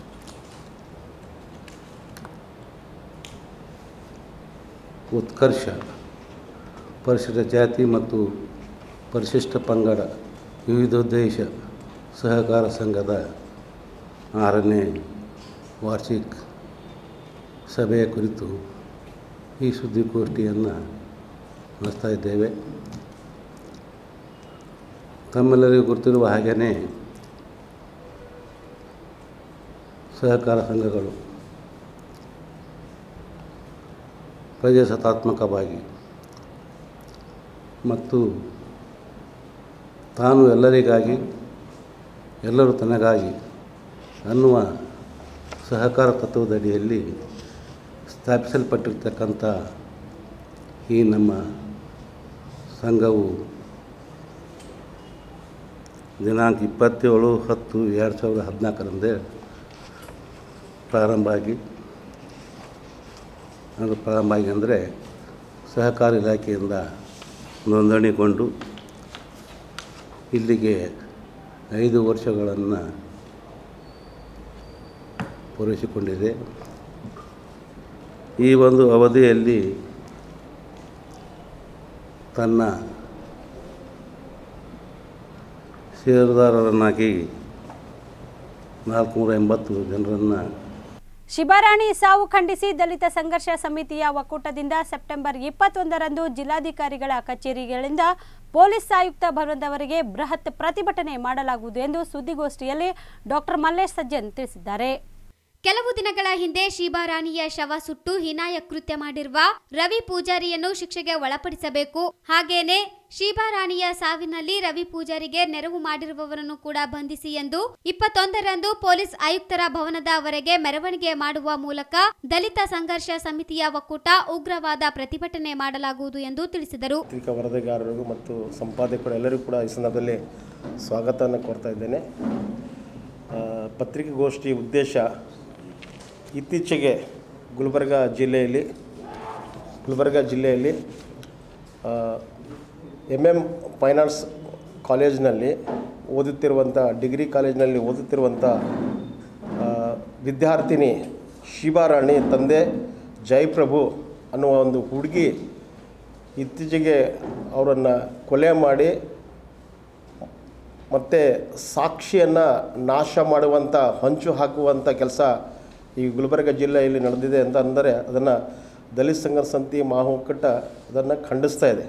ಉತ್ಕರ್ಷ ಪರಿಶಿಷ್ಟ ಜಾತಿ ಮತ್ತು ಪರಿಶಿಷ್ಟ ಪಂಗಡ ವಿವಿಧೋದ್ದೇಶ ಸಹಕಾರ ಸಂಘದ ಆರನೇ ವಾರ್ಷಿಕ ಸಭೆಯ ಕುರಿತು ಈ ಸುದ್ದಿಗೋಷ್ಠಿಯನ್ನು ನಡೆಸ್ತಾ ಇದ್ದೇವೆ ತಮ್ಮೆಲ್ಲರಿಗೂ ಗೊತ್ತಿರುವ ಹಾಗೆಯೇ ಸಹಕಾರ ಸಂಘಗಳು ಪ್ರಜಾಸತ್ತಾತ್ಮಕವಾಗಿ ಮತ್ತು ತಾನು ಎಲ್ಲರಿಗಾಗಿ ಎಲ್ಲರೂ ತನಗಾಗಿ ಅನ್ನುವ ಸಹಕಾರ ತತ್ವದಡಿಯಲ್ಲಿ ಸ್ಥಾಪಿಸಲ್ಪಟ್ಟಿರ್ತಕ್ಕಂಥ ಈ ನಮ್ಮ ಸಂಘವು ದಿನಾಂಕ ಇಪ್ಪತ್ತೇಳು ಹತ್ತು ಎರಡು ಸಾವಿರದ ಹದಿನಾಲ್ಕರಂದೇ ಪ್ರಾರಂಭ ಆಗಿ ಅದು ಪ್ರಾರಂಭ ಆಗಿ ಅಂದರೆ ಸಹಕಾರ ಇಲಾಖೆಯಿಂದ ನೋಂದಣಿಗೊಂಡು ಇಲ್ಲಿಗೆ ಐದು ವರ್ಷಗಳನ್ನು ಪೂರೈಸಿಕೊಂಡಿದೆ ಈ ಒಂದು ಅವಧಿಯಲ್ಲಿ ತನ್ನ ಷೇರುದಾರರನ್ನಾಗಿ ನಾಲ್ಕುನೂರ ಎಂಬತ್ತು ಜನರನ್ನು ಶಿಬಾರಾಣಿ ಸಾವು ಖಂಡಿಸಿ ದಲಿತ ಸಂಘರ್ಷ ಸಮಿತಿಯ ಒಕ್ಕೂಟದಿಂದ ಸೆಪ್ಟೆಂಬರ್ ಇಪ್ಪತ್ತೊಂದರಂದು ಜಿಲ್ಲಾಧಿಕಾರಿಗಳ ಕಚೇರಿಗಳಿಂದ ಪೊಲೀಸ್ ಆಯುಕ್ತ ಭವನದವರೆಗೆ ಬೃಹತ್ ಪ್ರತಿಭಟನೆ ಮಾಡಲಾಗುವುದು ಎಂದು ಸುದ್ದಿಗೋಷ್ಠಿಯಲ್ಲಿ ಡಾಕ್ಟರ್ ಮಲ್ಲೇಶ್ ಸಜ್ಜನ್ ತಿಳಿಸಿದ್ದಾರೆ ಕೆಲವು ದಿನಗಳ ಹಿಂದೆ ಶೀಬಾರಾಣಿಯ ಶವ ಸುಟ್ಟು ಹೀನಾಯ ಕೃತ್ಯ ಮಾಡಿರುವ ರವಿ ಪೂಜಾರಿಯನ್ನು ಶಿಕ್ಷೆಗೆ ಒಳಪಡಿಸಬೇಕು ಹಾಗೇನೆ ಶೀಬಾರಾಣಿಯ ಸಾವಿನಲ್ಲಿ ರವಿ ಪೂಜಾರಿಗೆ ನೆರವು ಮಾಡಿರುವವರನ್ನು ಕೂಡ ಬಂಧಿಸಿ ಎಂದು ಇಪ್ಪತ್ತೊಂದರಂದು ಪೊಲೀಸ್ ಆಯುಕ್ತರ ಭವನದವರೆಗೆ ಮೆರವಣಿಗೆ ಮಾಡುವ ಮೂಲಕ ದಲಿತ ಸಂಘರ್ಷ ಸಮಿತಿಯ ಒಕ್ಕೂಟ ಉಗ್ರವಾದ ಪ್ರತಿಭಟನೆ ಮಾಡಲಾಗುವುದು ಎಂದು ತಿಳಿಸಿದರು ಪತ್ರಿಕಾ ವರದಿಗಾರರಿಗೂ ಮತ್ತು ಸಂಪಾದಕರು ಎಲ್ಲರಿಗೂ ಕೂಡ ಈ ಸಂದರ್ಭದಲ್ಲಿ ಸ್ವಾಗತವನ್ನು ಕೋರ್ತಾ ಇದ್ದೇನೆ ಆ, ಪತ್ರಿಕಾಗೋಷ್ಠಿ ಉದ್ದೇಶ ಇತ್ತೀಚೆಗೆ ಗುಲ್ಬರ್ಗ ಜಿಲ್ಲೆಯಲ್ಲಿ ಗುಲ್ಬರ್ಗ ಜಿಲ್ಲೆಯಲ್ಲಿ ಎಮ್ ಎಮ್ ಫೈನಾನ್ಸ್ ಕಾಲೇಜಿನಲ್ಲಿ ಓದುತ್ತಿರುವಂಥ ಡಿಗ್ರಿ ಕಾಲೇಜಿನಲ್ಲಿ ಓದುತ್ತಿರುವಂಥ ಆ, ವಿದ್ಯಾರ್ಥಿನಿ ಶಿಬಾರಾಣಿ ತಂದೆ ಜಯಪ್ರಭು ಅನ್ನುವ ಒಂದು ಹುಡುಗಿ ಇತ್ತೀಚೆಗೆ ಅವರನ್ನು ಕೊಲೆ ಮಾಡಿ ಮತ್ತು ಸಾಕ್ಷಿಯನ್ನು ನಾಶ ಮಾಡುವಂಥ ಹೊಂಚು ಹಾಕುವಂಥ ಕೆಲಸ ಈ ಗುಲ್ಬರ್ಗ ಜಿಲ್ಲೆಯಲ್ಲಿ ನಡೆದಿದೆ ಅಂತ ಅಂದರೆ ಅದನ್ನು ದಲಿತ ಸಂಘರ್ಷ ಸಮಿತಿ ಮಾಹುಕಟ್ಟ ಅದನ್ನು ಖಂಡಿಸ್ತಾ ಇದೆ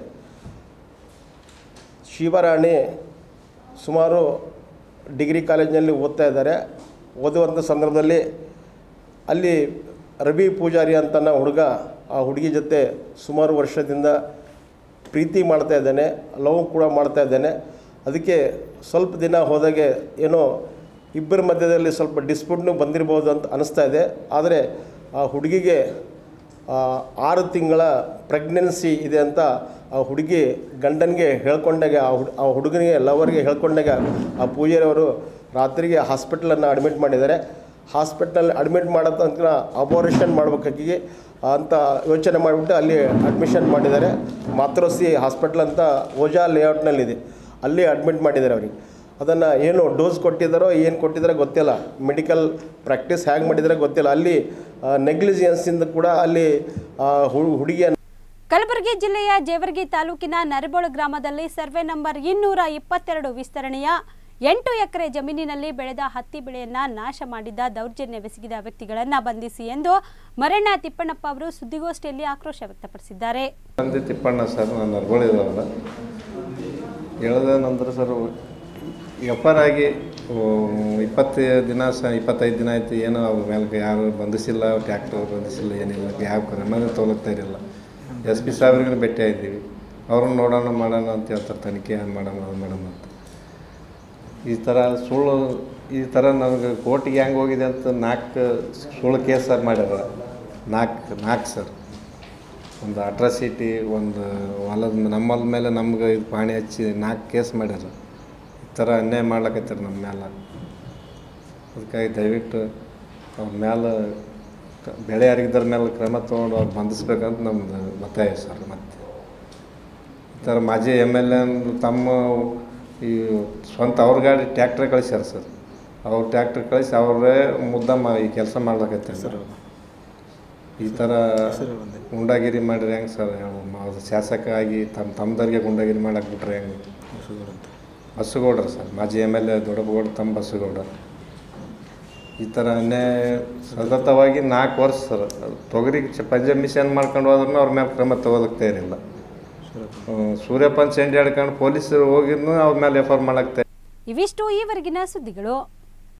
ಶಿವರಾಣಿ ಸುಮಾರು ಡಿಗ್ರಿ ಕಾಲೇಜಿನಲ್ಲಿ ಓದ್ತಾ ಇದ್ದಾರೆ ಓದುವಂಥ ಸಂದರ್ಭದಲ್ಲಿ ಅಲ್ಲಿ ರವಿ ಪೂಜಾರಿ ಅಂತನ ಹುಡುಗ ಆ ಹುಡುಗಿ ಜೊತೆ ಸುಮಾರು ವರ್ಷದಿಂದ ಪ್ರೀತಿ ಮಾಡ್ತಾ ಇದ್ದಾನೆ ಲವ್ ಕೂಡ ಮಾಡ್ತಾ ಇದ್ದಾನೆ ಅದಕ್ಕೆ ಸ್ವಲ್ಪ ದಿನ ಹೋದಾಗೆ ಏನೋ ಇಬ್ಬರ ಮಧ್ಯದಲ್ಲಿ ಸ್ವಲ್ಪ ಡಿಸ್ಪ್ಯೂಟ್ನು ಬಂದಿರ್ಬೋದು ಅಂತ ಅನಿಸ್ತಾ ಇದೆ ಆದರೆ ಆ ಹುಡುಗಿಗೆ ಆ, ಆರು ತಿಂಗಳ ಪ್ರೆಗ್ನೆನ್ಸಿ ಇದೆ ಅಂತ ಆ ಹುಡುಗಿ ಗಂಡನಿಗೆ ಹೇಳ್ಕೊಂಡಾಗ ಆ ಹುಡ್ ಆ ಹುಡುಗನಿಗೆ ಲವರ್ಗೆ ಹೇಳ್ಕೊಂಡಾಗ ಆ ಪೂಜಾರಿಯವರು ರಾತ್ರಿಗೆ ಹಾಸ್ಪಿಟ್ಲನ್ನು ಅಡ್ಮಿಟ್ ಮಾಡಿದ್ದಾರೆ ಹಾಸ್ಪಿಟ್ಲಲ್ಲಿ ಅಡ್ಮಿಟ್ ಮಾಡೋ ತನಕ ಅಬೋರೇಷನ್ ಮಾಡ್ಬೇಕಾಗಿ ಅಂತ ಯೋಚನೆ ಮಾಡಿಬಿಟ್ಟು ಅಲ್ಲಿ ಅಡ್ಮಿಷನ್ ಮಾಡಿದ್ದಾರೆ ಮಾತೃಶ್ರೀ ಹಾಸ್ಪಿಟ್ಲ್ ಅಂತ ಓಜಾ ಲೇಔಟ್ನಲ್ಲಿದೆ ಅಲ್ಲಿ ಅಡ್ಮಿಟ್ ಮಾಡಿದ್ದಾರೆ ಅವರಿಗೆ ಅದನ್ನು ಏನು ಡೋಸ್ ಕೊಟ್ಟಿದ್ದಾರೋ ಏನು ಕೊಟ್ಟಿದ್ದಾರೋ ಗೊತ್ತಿಲ್ಲ ಮೆಡಿಕಲ್ ಪ್ರಾಕ್ಟೀಸ್ ಹೇಗೆ ಮಾಡಿದಾರೆ ಗೊತ್ತಿಲ್ಲ ಅಲ್ಲಿ ನೆಗ್ಲಿಜಿಯನ್ಸಿಂದ ಕೂಡ ಅಲ್ಲಿ ಆ, ಹು- ಹುಡುಗಿಯ ಕಲಬುರಗಿ ಜಿಲ್ಲೆಯ ಜೇವರ್ಗಿ ತಾಲೂಕಿನ ನರಬೋಳು ಗ್ರಾಮದಲ್ಲಿ ಸರ್ವೆ ನಂಬರ್ ಇನ್ನೂರ ಇಪ್ಪತ್ತೆರಡು ವಿಸ್ತರಣೆಯ ಎಂಟು ಎಕರೆ ಜಮೀನಿನಲ್ಲಿ ಬೆಳೆದ ಹತ್ತಿ ಬೆಳೆಯನ್ನ ನಾಶ ಮಾಡಿದ್ದ ದೌರ್ಜನ್ಯವೆಸಗಿದ ವ್ಯಕ್ತಿಗಳನ್ನ ಬಂಧಿಸಿ ಎಂದು ಮರಣ್ಣ ತಿಪ್ಪಣ್ಣಪ್ಪ ಅವರು ಸುದ್ದಿಗೋಷ್ಠಿಯಲ್ಲಿ ಆಕ್ರೋಶ ವ್ಯಕ್ತಪಡಿಸಿದ್ದಾರೆ ತಂದೆ ತಿಪ್ಪಣ್ಣ ಸರ್ ನಾನು ನರ್ಗಳಿರೋಲ್ಲ ಹೇಳಿದ ನಂತರ ಸರ್ ಎಫರ್ ಆಗಿ ಇಪ್ಪತ್ತು ದಿನ ಸ ಇಪ್ಪತ್ತೈದು ದಿನ ಆಯ್ತು ಏನೋ ಅವ್ರ ಮೇಲೆ ಯಾರು ಬಂಧಿಸಿಲ್ಲ ಟ್ಯಾಕ್ಟರ್ ಬಂಧಿಸಿಲ್ಲ ಏನಿಲ್ಲ ಯಾವ ಕ್ರಮನೇ ತೋಲಗ್ತಾ ಇರಲಿಲ್ಲ ಎಸ್ ಪಿ ಸಾಹೇಬ್ರಿಗೆ ಭೇಟಿ ಆಗಿದ್ದೀವಿ ಅವ್ರನ್ನ ನೋಡೋಣ ಮಾಡೋಣ ಅಂತ ಹೇಳ್ತಾರೆ ತನಿಖೆ ಅದು ಮಾಡೋಣ ಅದು ಮಾಡೋಣ ಅಂತ ಈ ಥರ ಸುಳ್ಳು ಈ ಥರ ನನಗೆ ಕೋರ್ಟಿಗೆ ಹೆಂಗೆ ಹೋಗಿದೆ ಅಂತ ನಾಲ್ಕು ಸುಳ್ಳು ಕೇಸ್ ಸರ್ ಮಾಡ್ಯಾರ ನಾಲ್ಕು ನಾಲ್ಕು ಸರ್ ಒಂದು ಅಟ್ರಾಸಿಟಿ ಒಂದು ಹೊಲದ ನಮ್ಮ ಹೊಲದ ಮೇಲೆ ನಮ್ಗೆ ಇದು ಪಾಣಿ ಹಚ್ಚಿ ನಾಲ್ಕು ಕೇಸ್ ಮಾಡ್ಯಾರ ಈ ಥರ ಅನ್ಯಾಯ ಮಾಡ್ಲಕತ್ತಾರೆ ನಮ್ಮ ಮೇಲೆ ಅದಕ್ಕಾಗಿ ದಯವಿಟ್ಟು ಅವ್ರ ಮೇಲೆ ಕ- ಬೆಳೆ ಹರಿಗಿದ್ರ ಮೇಲೆ ಕ್ರಮ ತೊಗೊಂಡು ಅವ್ರು ಬಂಧಿಸ್ಬೇಕಂತ ನಮ್ದು ಒತ್ತಾಯ ಸರ್ ಮತ್ತೆ ಈ ಥರ ಮಾಜಿ ಎಮ್ ಎಲ್ ಎ ತಮ್ಮ ಈ ಸ್ವಂತ ಅವ್ರ ಗಾಡಿ ಟ್ಯಾಕ್ಟ್ರ್ ಕಳಿಸ್ಯಾರ ಸರ್ ಅವ್ರ ಟ್ಯಾಕ್ಟ್ರ್ ಕಳಿಸಿ ಅವರೇ ಮುದ್ದಮ್ಮ ಈ ಕೆಲಸ ಮಾಡ್ಲಕತ್ತಾರೆ ಸರ್ ಈ ಥರ ಗುಂಡಾಗಿರಿ ಮಾಡಿದ್ರೆ ಹೆಂಗೆ ಸರ್ ಅವ್ರು ಶಾಸಕ ಆಗಿ ತಮ್ಮ ತಮ್ಮದವ್ರಿಗೆ ಗುಂಡಾಗಿರಿ ಮಾಡಕ್ಕೆ ಬಿಟ್ರೆ ಹೆಂಗೆ ಬಸ್ಸುಗೌಡ್ರು ಸರ್ ಮಾಜಿ ಎಮ್ ಎಲ್ ಎ ದೊಡ್ಡಪ್ಪಗೌಡ ತಮ್ಮ ಬಸ್ಸುಗೌಡ ಈ ಥರ ಅನ್ಯಾಯ ಸತತವಾಗಿ ನಾಲ್ಕು ವರ್ಷ ಸರ್ ಅದು ತೊಗರಿ ಚ ಪಂಜೆ ಮಿಷನ್ ಮಾಡ್ಕೊಂಡು ಹೋದ್ರೂ ಅವ್ರ ಮೇಲೆ ಕ್ರಮ ತಗೋದಕ್ಕೆ ತಯಾರಿಲ್ಲ ಹ್ಮ್, ಸೂರ್ಯಪಾನ್ ಚಂಡಿ ಹಿಡ್ಕೊಂಡು ಪೊಲೀಸರು ಹೋಗಿದ್ನು ಅವ್ರ ಮೇಲೆ ಎಫ್ ಆರ್ ಮಾಡಕ್ಕೆ ಇವಿಷ್ಟು ಈವರೆಗಿನ ಸುದ್ದಿಗಳು